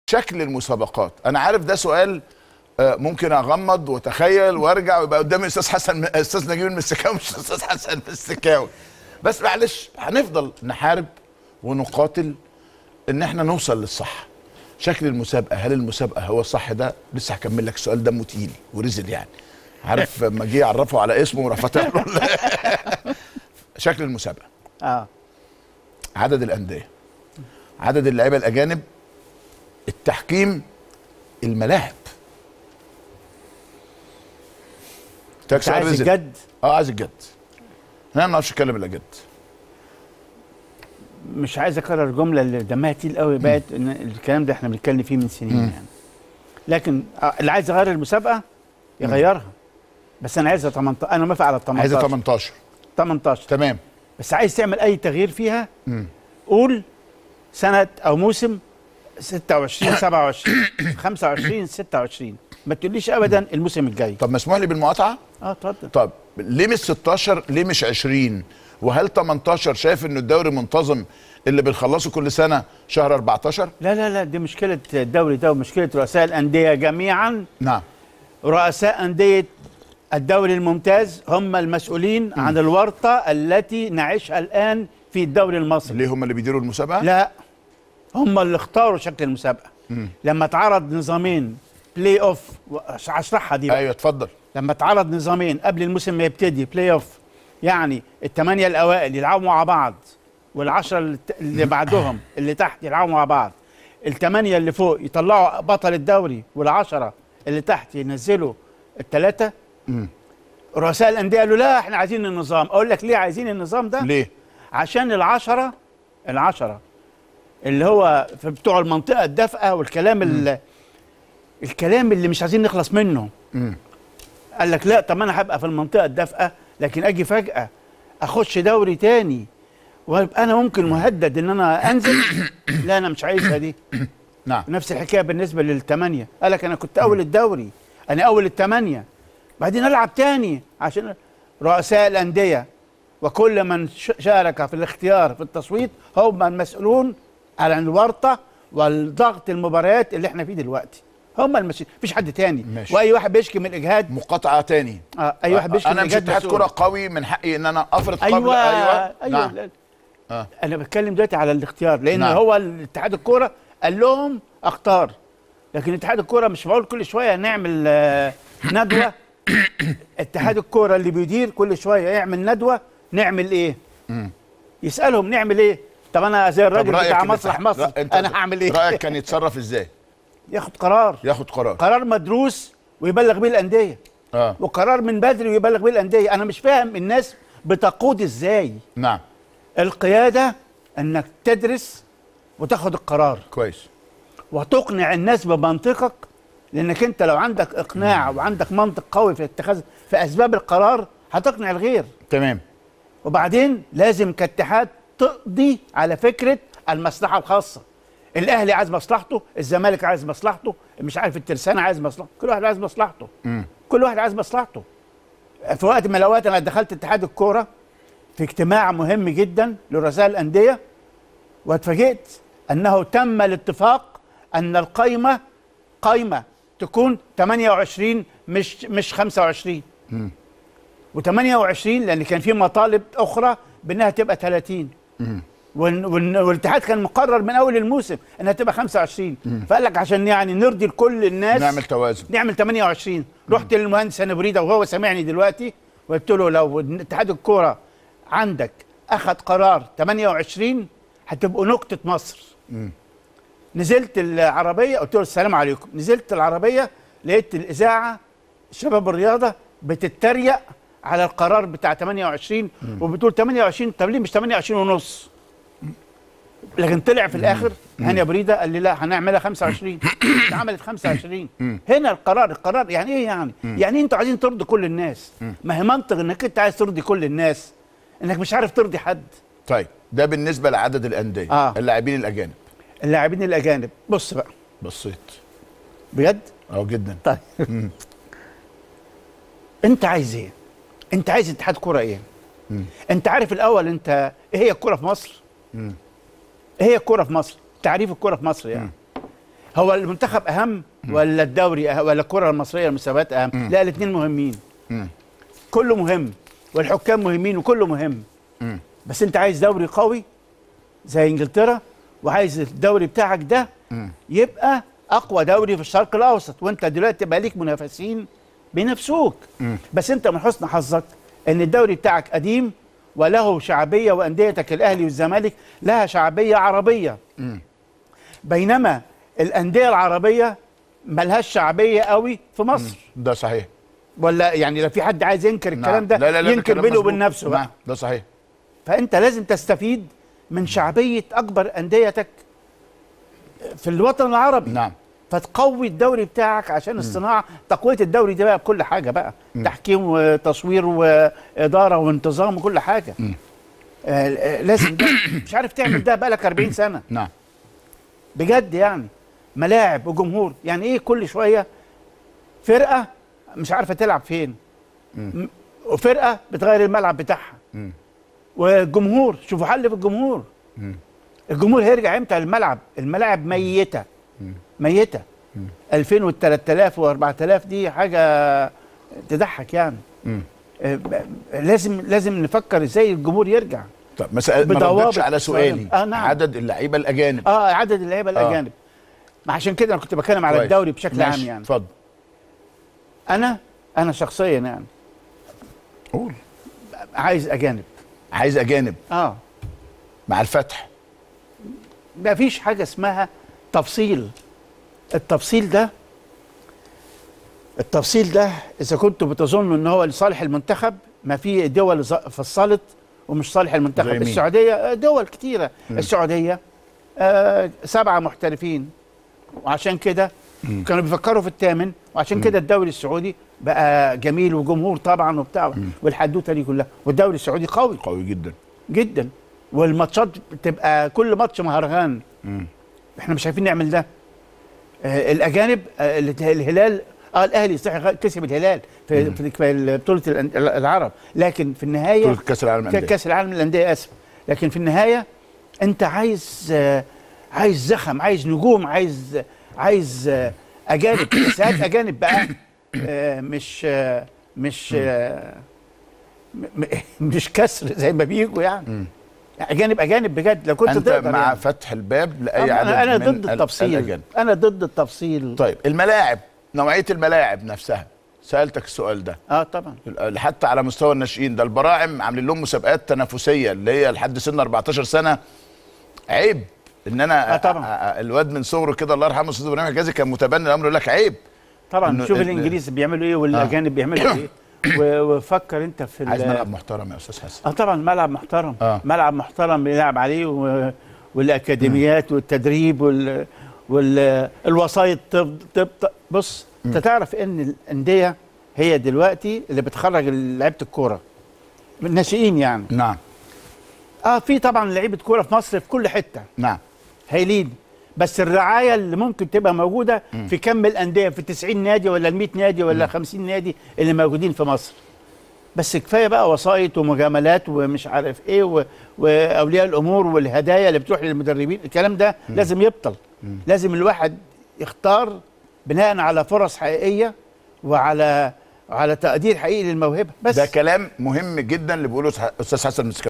شكل المسابقات انا عارف ده سؤال آه، ممكن اغمض واتخيل وارجع ويبقى قدامي استاذ حسن استاذ نجيب المسكاوي مش استاذ حسن المسكاوي بس معلش هنفضل نحارب ونقاتل ان احنا نوصل للصح شكل المسابقه هل المسابقه هو الصح ده لسه هكمل لك السؤال دمه تقيل ورزل يعني عارف لما جه يعرفه على اسمه وراح فاتح له شكل المسابقه اه عدد الانديه عدد اللعيبه الاجانب التحكيم الملاعب تاك انت سؤال عايز رزق. الجد اه عايز الجد انا ما نعرفش نتكلم الا جد مش عايز اكرر الجمله اللي دمها تقيل قوي بقت ان الكلام ده احنا بنتكلم فيه من سنين يعني لكن آه، اللي عايز يغير المسابقه يغيرها بس انا عايزها 18 انا موافق على ال 18 عايزه 18 18 تمام بس عايز تعمل اي تغيير فيها قول سنه او موسم 26 27 25 26 ما تقوليش ابدا الموسم الجاي طب مسموح لي بالمقاطعه اه اتفضل طب ليه مش 16 ليه مش 20 وهل 18 شايف انه الدوري منتظم اللي بنخلصه كل سنه شهر 14 لا لا لا دي مشكله الدوري ده ومشكله رؤساء الانديه جميعا نعم رؤساء أندية الدوري الممتاز هم المسؤولين عن الورطة التي نعيشها الآن في الدوري المصري ليه هم اللي بيديروا المسابقه لا هم اللي اختاروا شكل المسابقة لما اتعرض نظامين بلاي اوف هشرحها دي بقى. ايوه اتفضل لما اتعرض نظامين قبل الموسم ما يبتدي بلاي اوف يعني الثمانية الأوائل يلعبوا مع بعض والعشرة اللي ت- اللي بعدهم اللي تحت يلعبوا مع بعض الثمانية اللي فوق يطلعوا بطل الدوري والعشرة اللي تحت ينزلوا الثلاثة رؤساء الأندية قالوا لا احنا عايزين النظام أقول لك ليه عايزين النظام ده ليه عشان العشرة العشرة اللي هو في بتوع المنطقة الدافئة والكلام اللي الكلام اللي مش عايزين نخلص منه قال لك لا طب انا هبقى في المنطقة الدافئة لكن اجي فجأة اخش دوري تاني ويبقى انا ممكن مهدد ان انا انزل لا انا مش عايزها دي نعم نفس الحكايه بالنسبه للثمانيه قال لك انا كنت اول الدوري انا اول الثمانيه بعدين العب تاني عشان رؤساء الانديه وكل من ش- شارك في الاختيار في التصويت هم المسؤولون عن الورطه والضغط المباريات اللي احنا فيه دلوقتي هم المسؤولين مفيش حد تاني ماشي. واي واحد بيشكي من الاجهاد مقاطعه تاني آه اي واحد بيشكي من انا مش الاجهاد اتحاد مسؤول. كره قوي من حقي ان انا افرض قبل ايوه ايوه, ايوه نعم. لا. آه. انا بتكلم دلوقتي على الاختيار لان نعم. هو الاتحاد الكوره قال لهم اختار لكن اتحاد الكوره مش معقول كل شويه نعمل آه، ندوه اتحاد الكوره اللي بيدير كل شويه يعمل ندوه نعمل ايه يسالهم نعمل ايه طب انا زي طب الراجل رايك بتاع إن مسرح الاتحاد- مصر لا، أنت انا هعمل ايه رايك كان يتصرف ازاي ياخد قرار ياخد قرار قرار مدروس ويبلغ بيه الانديه اه وقرار من بدري ويبلغ بيه الانديه انا مش فاهم الناس بتقود ازاي نعم القياده انك تدرس وتاخد القرار كويس وتقنع الناس بمنطقك لانك انت لو عندك اقناع وعندك منطق قوي في اتخاذ في اسباب القرار هتقنع الغير تمام وبعدين لازم كاتحاد تقضي على فكره المصلحه الخاصه الاهلي عايز مصلحته الزمالك عايز مصلحته مش عارف الترسانه عايز مصلحته كل واحد عايز مصلحته كل واحد عايز مصلحته في وقت من الاوقات انا دخلت اتحاد الكوره في اجتماع مهم جدا لرؤساء الانديه واتفاجئت انه تم الاتفاق ان القايمه قايمه تكون 28 مش مش 25 و28 لان كان في مطالب اخرى بانها تبقى 30 وال- وال- والاتحاد كان مقرر من اول الموسم انها تبقى 25 فقال لك عشان يعني نرضي لكل الناس نعمل توازن نعمل 28 رحت للمهندس انا بريده وهو سامعني دلوقتي وقلت له لو اتحاد الكوره عندك اخذ قرار 28 هتبقوا نكته مصر نزلت العربيه قلت له السلام عليكم نزلت العربيه لقيت الاذاعه شباب الرياضه بتتريق على القرار بتاع 28 وبتقول 28 طب ليه مش 28 ونص لكن طلع في الاخر هاني أبو بريده قال لي لا هنعملها 25 اتعملت 25 هنا القرار القرار يعني ايه يعني؟ يعني انتوا عايزين ترضوا كل الناس ما هي منطق انك انت عايز ترضي كل الناس انك مش عارف ترضي حد طيب ده بالنسبه لعدد الانديه آه. اللاعبين الاجانب اللاعبين الاجانب بص بقى بصيت بجد اه جدا طيب انت عايز ايه انت عايز اتحاد كوره ايه انت عارف الاول انت ايه هي الكوره في مصر ايه هي الكوره في مصر تعريف الكوره في مصر يعني هو المنتخب اهم ولا الدوري أهم ولا الكره المصريه المسابقات اهم لا الاثنين مهمين مم. كله مهم والحكام مهمين وكله مهم مم. بس انت عايز دوري قوي زي انجلترا وعايز الدوري بتاعك ده مم. يبقى اقوى دوري في الشرق الاوسط وانت دلوقتي بقى ليك منافسين بينافسوك مم. بس انت من حسن حظك ان الدوري بتاعك قديم وله شعبيه وانديتك الاهلي والزمالك لها شعبيه عربيه مم. بينما الانديه العربيه ملهاش شعبيه قوي في مصر ده صحيح ولا يعني لو في حد عايز ينكر الكلام نعم. ده لا لا لا ينكر كلام بينه مظبوط. وبين نفسه بقى نعم ده صحيح فانت لازم تستفيد من شعبيه اكبر انديتك في الوطن العربي نعم فتقوي الدوري بتاعك عشان الصناعه تقويه الدوري ده بقى بكل حاجه بقى تحكيم وتصوير واداره وانتظام وكل حاجه مم. آه آه، لازم ده مش عارف تعمل ده بقالك 40 سنه نعم بجد يعني ملاعب وجمهور يعني ايه كل شويه فرقه مش عارفه تلعب فين م- وفرقه بتغير الملعب بتاعها مم. والجمهور شوفوا حل في الجمهور مم. الجمهور هيرجع امتى الملعب الملاعب ميته ميته 2000 وال 3000 و 4000 دي حاجه تضحك يعني مم. آه، ب- لازم لازم نفكر ازاي الجمهور يرجع طب ما سأل- ما بضوابط ردتش على سؤالي آه، نعم. عدد اللعيبه الاجانب اه عدد اللعيبه الاجانب ما عشان كده انا كنت بتكلم على كويس. الدوري بشكل عام ماشي. يعني اتفضل انا انا شخصيا يعني قول عايز اجانب عايز اجانب اه مع الفتح ما فيش حاجه اسمها تفصيل التفصيل ده التفصيل ده اذا كنتوا بتظنوا ان هو لصالح المنتخب ما في دول ز- فصلت ومش صالح زي المنتخب مين؟ السعوديه آه، دول كتيره السعوديه آه سبعه محترفين وعشان كده كانوا بيفكروا في الثامن وعشان كده الدوري السعودي بقى جميل وجمهور طبعا وبتاع والحدوته دي كلها والدوري السعودي قوي قوي جدا جدا والماتشات بتبقى كل ماتش مهرجان مم. احنا مش عارفين نعمل ده آه الاجانب آه ال- الهلال اه الاهلي صحيح كسب الهلال في في في بطوله الأن- العرب لكن في النهايه بطولة كأس العالم ك- للأندية. كاس العالم للانديه اسف لكن في النهايه انت عايز آه عايز زخم عايز نجوم عايز عايز آه اجانب بس هات اجانب بقى آه مش آه مش آه م- م- مش كسر زي ما بيجوا يعني اجانب اجانب بجد لو كنت انت تقدر مع يعني. فتح الباب لاي عدد انا انا من ضد ال- التفصيل الأجانب. انا ضد التفصيل طيب الملاعب نوعيه الملاعب نفسها سالتك السؤال ده اه طبعا حتى على مستوى الناشئين ده البراعم عاملين لهم مسابقات تنافسيه اللي هي لحد سن 14 سنه عيب ان انا آه طبعا. أ- أ- الواد من صغره كده الله يرحمه استاذ ابراهيم حجازي كان متبني الامر يقول لك عيب طبعا إنه- شوف إن- الانجليز بيعملوا ايه والاجانب بيعملوا ايه و- وفكر انت في ال- عايز ملعب محترم يا استاذ حسن اه طبعا ملعب محترم آه. ملعب محترم بيلعب عليه و... والاكاديميات والتدريب وال... وال... الوسايط طب... طب... طب... بص انت تعرف ان الانديه هي دلوقتي اللي بتخرج لعيبه الكوره الناشئين يعني نعم اه في طبعا لعيبه كوره في مصر في كل حته نعم هايلين بس الرعايه اللي ممكن تبقى موجوده في كم الانديه في 90 نادي ولا ال 100 نادي ولا 50 نادي اللي موجودين في مصر بس كفايه بقى وسائط ومجاملات ومش عارف ايه و... واولياء الامور والهدايا اللي بتروح للمدربين الكلام ده لازم يبطل لازم الواحد يختار بناء على فرص حقيقيه وعلى على تقدير حقيقي للموهبه بس ده كلام مهم جدا اللي بيقوله استاذ حسن مسكين